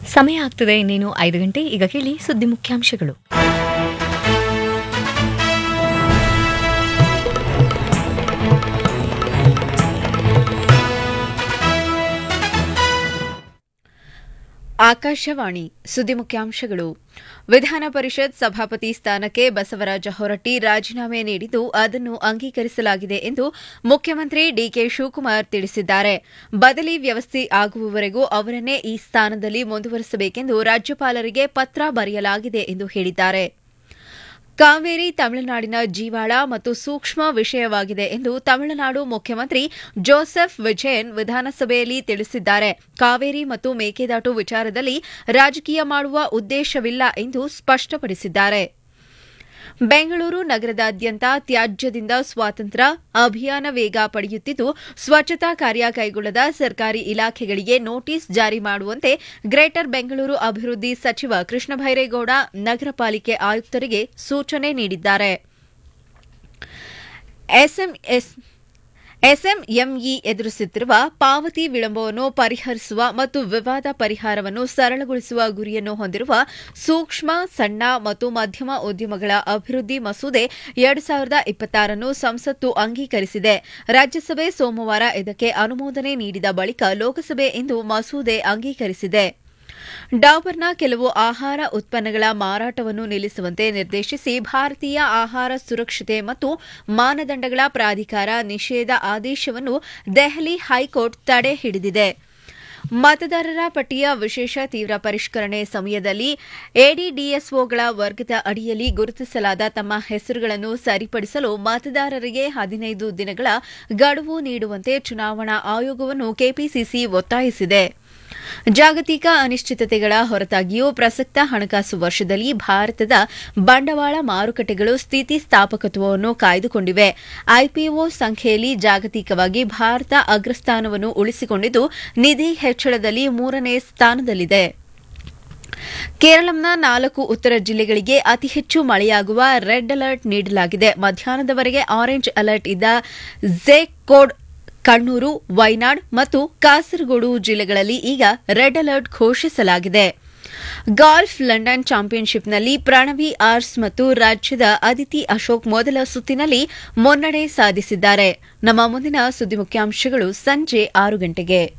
ಸಮಯ ಆಗ್ತದೆ ಇನ್ನೇನು ಐದು ಗಂಟೆ ಈಗ ಕೇಳಿ ಸುದ್ದಿ ಮುಖ್ಯಾಂಶಗಳು ಆಕಾಶವಾಣಿ ಸುದ್ದಿ ಮುಖ್ಯಾಂಶಗಳು ವಿಧಾನ ಪರಿಷತ್ ಸಭಾಪತಿ ಸ್ಥಾನಕ್ಕೆ ಬಸವರಾಜ ಹೊರಟ್ಟಿ ರಾಜೀನಾಮೆ ನೀಡಿದ್ದು ಅದನ್ನು ಅಂಗೀಕರಿಸಲಾಗಿದೆ ಎಂದು ಮುಖ್ಯಮಂತ್ರಿ ಡಿಕೆ ಶಿವಕುಮಾರ್ ತಿಳಿಸಿದ್ದಾರೆ ಬದಲಿ ವ್ಯವಸ್ಥೆ ಆಗುವವರೆಗೂ ಅವರನ್ನೇ ಈ ಸ್ಥಾನದಲ್ಲಿ ಮುಂದುವರೆಸಬೇಕೆಂದು ರಾಜ್ಯಪಾಲರಿಗೆ ಪತ್ರ ಬರೆಯಲಾಗಿದೆ ಎಂದು ಹೇಳಿದ್ದಾರೆ ಕಾವೇರಿ ತಮಿಳುನಾಡಿನ ಜೀವಾಳ ಮತ್ತು ಸೂಕ್ಷ್ಮ ವಿಷಯವಾಗಿದೆ ಎಂದು ತಮಿಳುನಾಡು ಮುಖ್ಯಮಂತ್ರಿ ಜೋಸೆಫ್ ವಿಜಯನ್ ವಿಧಾನಸಭೆಯಲ್ಲಿ ತಿಳಿಸಿದ್ದಾರೆ ಕಾವೇರಿ ಮತ್ತು ಮೇಕೆದಾಟು ವಿಚಾರದಲ್ಲಿ ರಾಜಕೀಯ ಮಾಡುವ ಉದ್ದೇಶವಿಲ್ಲ ಎಂದು ಸ್ಪಷ್ಟಪಡಿಸಿದ್ದಾರೆ ಬೆಂಗಳೂರು ನಗರದಾದ್ಯಂತ ತ್ಯಾಜ್ಯದಿಂದ ಸ್ವಾತಂತ್ರ್ಯ ಅಭಿಯಾನ ವೇಗ ಪಡೆಯುತ್ತಿದ್ದು ಸ್ವಚ್ಛತಾ ಕಾರ್ಯ ಕೈಗೊಳ್ಳದ ಸರ್ಕಾರಿ ಇಲಾಖೆಗಳಿಗೆ ನೋಟಿಸ್ ಜಾರಿ ಮಾಡುವಂತೆ ಗ್ರೇಟರ್ ಬೆಂಗಳೂರು ಅಭಿವೃದ್ಧಿ ಸಚಿವ ಕೃಷ್ಣ ಬೈರೇಗೌಡ ನಗರ ಪಾಲಿಕೆ ಆಯುಕ್ತರಿಗೆ ಸೂಚನೆ ನೀಡಿದ್ದಾರೆ ಎಸ್ಎಂಎಸ್ ಎಸ್ಎಂಎಂಇ ಎದುರಿಸುತ್ತಿರುವ ಪಾವತಿ ವಿಳಂಬವನ್ನು ಪರಿಹರಿಸುವ ಮತ್ತು ವಿವಾದ ಪರಿಹಾರವನ್ನು ಸರಳಗೊಳಿಸುವ ಗುರಿಯನ್ನು ಹೊಂದಿರುವ ಸೂಕ್ಷ್ಮ ಸಣ್ಣ ಮತ್ತು ಮಧ್ಯಮ ಉದ್ಯಮಗಳ ಅಭಿವೃದ್ಧಿ ಮಸೂದೆ ಎರಡು ಸಾವಿರದ ಇಪ್ಪತ್ತಾರನ್ನು ಸಂಸತ್ತು ಅಂಗೀಕರಿಸಿದೆ ರಾಜ್ಯಸಭೆ ಸೋಮವಾರ ಇದಕ್ಕೆ ಅನುಮೋದನೆ ನೀಡಿದ ಬಳಿಕ ಲೋಕಸಭೆ ಇಂದು ಮಸೂದೆ ಅಂಗೀಕರಿಸಿದೆ ಡಾಬರ್ನ ಕೆಲವು ಆಹಾರ ಉತ್ಪನ್ನಗಳ ಮಾರಾಟವನ್ನು ನಿಲ್ಲಿಸುವಂತೆ ನಿರ್ದೇಶಿಸಿ ಭಾರತೀಯ ಆಹಾರ ಸುರಕ್ಷತೆ ಮತ್ತು ಮಾನದಂಡಗಳ ಪ್ರಾಧಿಕಾರ ನಿಷೇಧ ಆದೇಶವನ್ನು ದೆಹಲಿ ಹೈಕೋರ್ಟ್ ತಡೆ ಹಿಡಿದಿದೆ ಮತದಾರರ ಪಟ್ಟಿಯ ವಿಶೇಷ ತೀವ್ರ ಪರಿಷ್ಕರಣೆ ಸಮಯದಲ್ಲಿ ಎಡಿಡಿಎಸ್ಒಗಳ ವರ್ಗದ ಅಡಿಯಲ್ಲಿ ಗುರುತಿಸಲಾದ ತಮ್ಮ ಹೆಸರುಗಳನ್ನು ಸರಿಪಡಿಸಲು ಮತದಾರರಿಗೆ ಹದಿನೈದು ದಿನಗಳ ಗಡುವು ನೀಡುವಂತೆ ಚುನಾವಣಾ ಆಯೋಗವನ್ನು ಕೆಪಿಸಿಸಿ ಒತ್ತಾಯಿಸಿದೆ ಜಾಗತಿಕ ಅನಿಶ್ಚಿತತೆಗಳ ಹೊರತಾಗಿಯೂ ಪ್ರಸಕ್ತ ಹಣಕಾಸು ವರ್ಷದಲ್ಲಿ ಭಾರತದ ಬಂಡವಾಳ ಮಾರುಕಟ್ಟೆಗಳು ಸ್ಥಿತಿಸ್ಥಾಪಕತ್ವವನ್ನು ಕಾಯ್ದುಕೊಂಡಿವೆ ಐಪಿಒ ಸಂಖ್ಯೆಯಲ್ಲಿ ಜಾಗತಿಕವಾಗಿ ಭಾರತ ಅಗ್ರಸ್ಥಾನವನ್ನು ಉಳಿಸಿಕೊಂಡಿದ್ದು ನಿಧಿ ಹೆಚ್ಚಳದಲ್ಲಿ ಮೂರನೇ ಸ್ಥಾನದಲ್ಲಿದೆ ಕೇರಳಂನ ನಾಲ್ಕು ಉತ್ತರ ಜಿಲ್ಲೆಗಳಿಗೆ ಅತಿ ಹೆಚ್ಚು ಮಳೆಯಾಗುವ ರೆಡ್ ಅಲರ್ಟ್ ನೀಡಲಾಗಿದೆ ಮಧ್ಯಾಹ್ನದವರೆಗೆ ಆರೆಂಜ್ ಅಲರ್ಟ್ ಇದ್ದ ಝೆಕ್ ಕೋಡ್ ಕಣ್ಣೂರು ವೈನಾಡ್ ಮತ್ತು ಕಾಸರಗೋಡು ಜಿಲ್ಲೆಗಳಲ್ಲಿ ಈಗ ರೆಡ್ ಅಲರ್ಟ್ ಘೋಷಿಸಲಾಗಿದೆ ಗಾಲ್ಫ್ ಲಂಡನ್ ಚಾಂಪಿಯನ್ಶಿಪ್ನಲ್ಲಿ ಪ್ರಣವಿ ಆರ್ಸ್ ಮತ್ತು ರಾಜ್ಯದ ಅದಿತಿ ಅಶೋಕ್ ಮೊದಲ ಸುತ್ತಿನಲ್ಲಿ ಮುನ್ನಡೆ ಸಾಧಿಸಿದ್ದಾರೆ ನಮ್ಮ ಮುಂದಿನ ಸುದ್ದಿ ಮುಖ್ಯಾಂಶಗಳು ಸಂಜೆ ಆರು ಗಂಟೆಗೆ